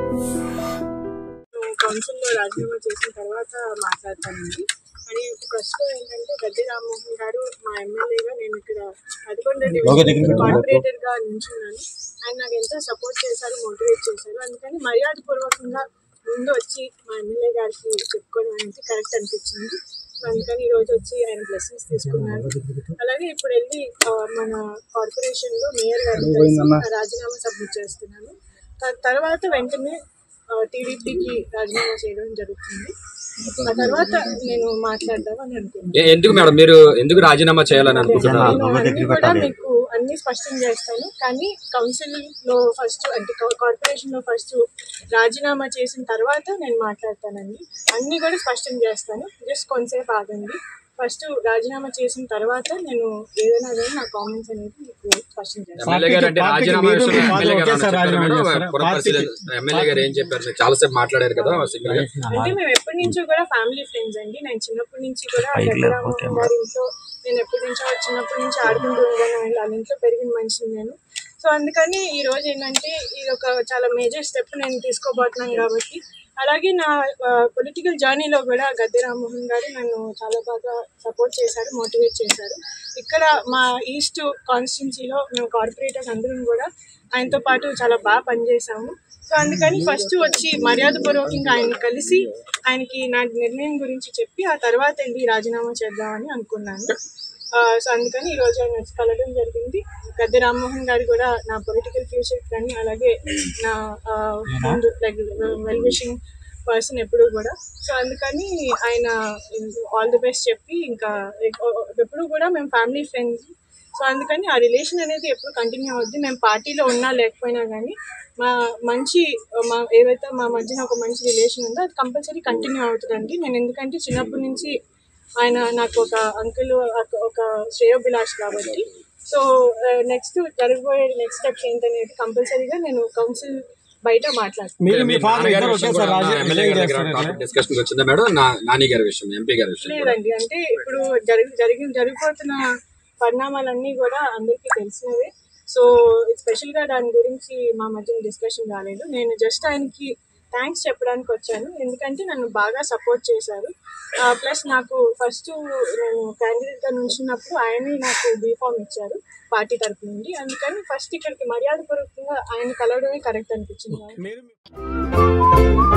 కౌన్సిల్లో రాజీనామా చేసిన తర్వాత మాట్లాడతానండి అని ప్రస్తుతం ఏంటంటే గద్దె రామ్మోహన్ గారు మా ఎమ్మెల్యేగా నేను ఇక్కడ పదకొండు డివిజన్ కార్పొరేటర్ గా నించున్నాను ఆయన నాకు ఎంతో సపోర్ట్ చేశారు మోటివేట్ చేశారు అందుకని మర్యాదపూర్వకంగా ముందు వచ్చి మా ఎమ్మెల్యే గారికి చెప్పుకోవడం అనేది కరెక్ట్ అనిపించింది అందుకని ఈ రోజు వచ్చి ఆయన బ్లెస్సింగ్స్ తీసుకున్నాను అలాగే ఇప్పుడు వెళ్ళి ఆ, మన కార్పొరేషన్ లో మేయర్ గారికి కలిసి నా రాజీనామా సబ్మిట్ చేస్తున్నాను త- తర్వాత వెంటనే టీడీపీకి రాజీనామా చేయడం జరుగుతుంది ఆ తర్వాత నేను మాట్లాడదామని అనుకుంటున్నాను ఏ- ఎందుకు మేడం మీరు ఎందుకు రాజీనామా చేయాలని అనుకుంటున్నారు నేను అన్ని కూడా మీకు అన్ని స్పష్టం చేస్తాను కానీ కౌన్సిల్ లో ఫస్ట్ అంటే కార్పొరేషన్ లో ఫస్ట్ రాజీనామా చేసిన తర్వాత నేను మాట్లాడతానండి అన్ని కూడా స్పష్టం చేస్తాను జస్ట్ కొంతసేపు ఆగండి ఫస్ట్ రాజీనామా చేసిన తర్వాత నేను ఏదైనా కానీ నా కామెంట్స్ అనేది మీకు స్పష్టం చేస్తాను ఎమ్మెల్యే గారు అంటే పార్టీకి రాజీనామా మీరు విషయంలో పార్టీ ఎమ్మెల్యే గారు ఒకేసారి ఏమన్నా చెప్పారా రాజీనామా మేడం? చేస్తారా? పురపరిశీలన ఎమ్మెల్యే గారు ఏం చెప్పారు మీరు చాలాసేపు మాట్లాడారు కదా సింగిల్ గా అంటే మేము ఎప్పటి నుంచో కూడా ఫ్యామిలీ ఫ్రెండ్స్ అండి నేను చిన్నప్పటి నుంచి కూడా గద్దరామోహన్ గారి ఇంట్లో నేను ఎప్పటి నుంచో చిన్నప్పటి నుంచి ఆడుకుంటూ ఉన్నాను వాళ్ళ ఇంట్లో పెరిగిన మనిషిని నేను సో అందుకని ఈ రోజు ఏంటంటే ఇది ఒక చాలా మేజర్ స్టెప్ నేను తీసుకోబోతున్నాను కాబట్టి అలాగే నా పొలిటికల్ జర్నీలో కూడా గద్దె రామ్మోహన్ గారు నన్ను చాలా బాగా సపోర్ట్ చేశారు మోటివేట్ చేశారు ఇక్కడ మా ఈస్ట్ కాన్స్టిట్యున్సీలో మేము కార్పొరేటర్స్ అందరం కూడా ఆయనతో పాటు చాలా బాగా పనిచేసాము సో అందుకని ఫస్ట్ వచ్చి మర్యాదపూర్వకంగా ఆయన కలిసి ఆయనకి నా నిర్ణయం గురించి చెప్పి ఆ తర్వాత వెళ్ళి రాజీనామా చేద్దామని అనుకున్నాను ఆ, సో అందుకని ఈ రోజు ఆయన వచ్చి కలవడం జరిగింది గద్దె రామ్మోహన్ గారు కూడా నా పొలిటికల్ ఫ్యూచర్ కానీ అలాగే నా ఆ, ముందు లైక్ వెల్ విషింగ్ పర్సన్ ఎప్పుడు కూడా సో అందుకని ఆయన ఆల్ ది బెస్ట్ చెప్పి ఇంకా ఎప్పుడు కూడా మేము ఫ్యామిలీ ఫ్రెండ్స్ సో అందుకని ఆ రిలేషన్ అనేది ఎప్పుడు కంటిన్యూ అవుద్ది మేము పార్టీలో ఉన్నా లేకపోయినా కానీ మా మంచి మా ఏవైతే మా మధ్యన ఒక మంచి రిలేషన్ ఉందో అది కంపల్సరీ కంటిన్యూ అవుతుందండి నేను ఎందుకంటే చిన్నప్పటి నుంచి ఆయన నాకు ఒక అంకుల్ ఒక శ్రేయోభిలాష్ కాబట్టి సో నెక్స్ట్ జరగబోయే నెక్స్ట్ స్టెప్స్ ఏంటనేది కంపల్సరీగా నేను కౌన్సిల్ బయట మాట్లాడతాను మీరు మీ మీ ఫాదర్ నాన్నగారి ఇద్దరు విషయం ఒకేసారి కూడా రాజీ- ఎమ్మెల్యే గారి దగ్గర చేస్తారా? టాపిక్ డిస్కషన్ వచ్చిందా మేడం నా నాని గారి విషయం ఎంపీ గారి విషయం కూడా. లేదండి అంటే ఇప్పుడు జరిగి జరిగి జరిగిపోతున్న పరిణామాలన్నీ కూడా అందరికీ తెలిసినవే సో స్పెషల్ గా దాని గురించి మా మధ్య డిస్కషన్ రాలేదు నేను జస్ట్ ఆయనకి థ్యాంక్స్ చెప్పడానికి వచ్చాను ఎందుకంటే నన్ను బాగా సపోర్ట్ చేశారు ప్లస్ నాకు ఫస్ట్ నేను క్యాండిడేట్ గా నుంచినప్పుడు ఆయనే నాకు బీఫామ్ ఇచ్చారు పార్టీ తరపు నుండి అందుకని ఫస్ట్ ఇక్కడికి మర్యాదపూర్వకంగా ఆయన కలవడమే కరెక్ట్ అనిపించింది మీరు